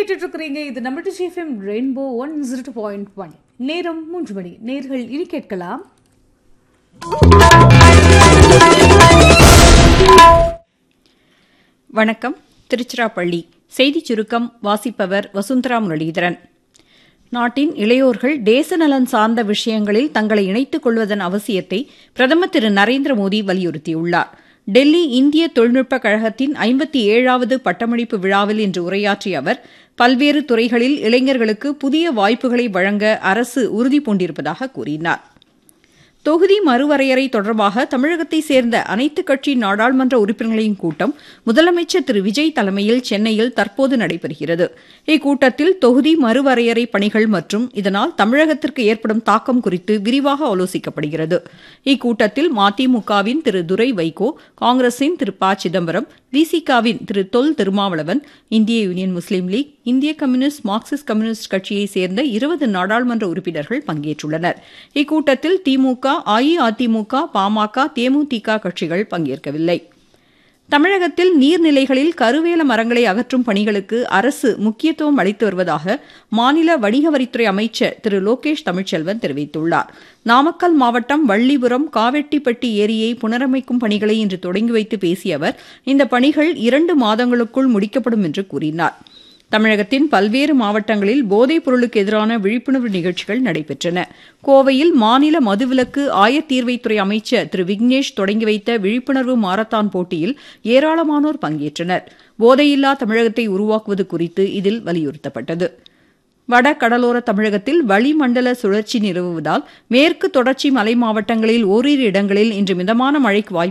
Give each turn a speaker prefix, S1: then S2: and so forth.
S1: கேட்டுட்டு இருக்கிறீங்க இது நம்ம D F M rainbow one zero two point one நேரம் மூன்று மணி நேர்கள் இனி கேட்கலாம்
S2: வணக்கம் திருச்சிராப்பள்ளி செய்திச் சுருக்கம் வாசிப்பவர் வசுந்தரா முரளிதரன் நாட்டின் இளையோர்கள் தேச நலன் சார்ந்த விஷயங்களில் தங்களை இணைத்துக் கொள்வதன் அவசியத்தை பிரதமர் திரு நரேந்திர மோடி வலியுறுத்தியுள்ளார் டெல்லி இந்திய தொழில்நுட்ப கழகத்தின் ஐம்பத்தி ஏழாவது பட்டமளிப்பு விழாவில் இன்று உரையாற்றிய அவர் பல்வேறு துறைகளில் இளைஞர்களுக்கு புதிய வாய்ப்புகளை வழங்க அரசு உறுதி பூண்டிருப்பதாக கூறினார் தொகுதி மறுவரையறை தொடர்பாக தமிழகத்தை சேர்ந்த அனைத்துக் கட்சி நாடாளுமன்ற உறுப்பினர்களின் கூட்டம் முதலமைச்சர் திரு விஜய் தலைமையில் சென்னையில் தற்போது நடைபெறுகிறது இக்கூட்டத்தில் தொகுதி மறுவரையறை பணிகள் மற்றும் இதனால் தமிழகத்திற்கு ஏற்படும் தாக்கம் குறித்து விரிவாக ஆலோசிக்கப்படுகிறது இக்கூட்டத்தில் மதிமுகவின் திரு துரை வைகோ காங்கிரசின் திரு ப சிதம்பரம் விசிகாவின் திரு தொல் திருமாவளவன் இந்திய யூனியன் முஸ்லீம் லீக் இந்திய கம்யூனிஸ்ட் மார்க்சிஸ்ட் கம்யூனிஸ்ட் கட்சியைச் சேர்ந்த இருபது நாடாளுமன்ற உறுப்பினர்கள் பங்கேற்றுள்ளனர் இக்கூட்டத்தில் திமுக அஇஅதிமுக பாமக தேமுதிக கட்சிகள் பங்கேற்கவில்லை தமிழகத்தில் நீர்நிலைகளில் கருவேல மரங்களை அகற்றும் பணிகளுக்கு அரசு முக்கியத்துவம் அளித்து வருவதாக மாநில வணிக வரித்துறை அமைச்சர் திரு லோகேஷ் தமிழ்ச்செல்வன் தெரிவித்துள்ளார் நாமக்கல் மாவட்டம் வள்ளிபுரம் காவெட்டிப்பட்டி ஏரியை புனரமைக்கும் பணிகளை இன்று தொடங்கி வைத்து பேசிய அவர் இந்த பணிகள் இரண்டு மாதங்களுக்குள் முடிக்கப்படும் என்று கூறினார் தமிழகத்தின் பல்வேறு மாவட்டங்களில் போதைப் பொருளுக்கு எதிரான விழிப்புணர்வு நிகழ்ச்சிகள் நடைபெற்றன கோவையில் மாநில மதுவிலக்கு ஆயத்தீர்வைத்துறை அமைச்சர் திரு விக்னேஷ் தொடங்கி வைத்த விழிப்புணர்வு மாரத்தான் போட்டியில் ஏராளமானோர் பங்கேற்றனர் போதையில்லா தமிழகத்தை உருவாக்குவது குறித்து இதில் வலியுறுத்தப்பட்டது வட கடலோர தமிழகத்தில் வளிமண்டல சுழற்சி நிலவுவதால் மேற்கு தொடர்ச்சி மலை மாவட்டங்களில் ஓரிரு இடங்களில் இன்று மிதமான மழைக்கு வாய்ப்பு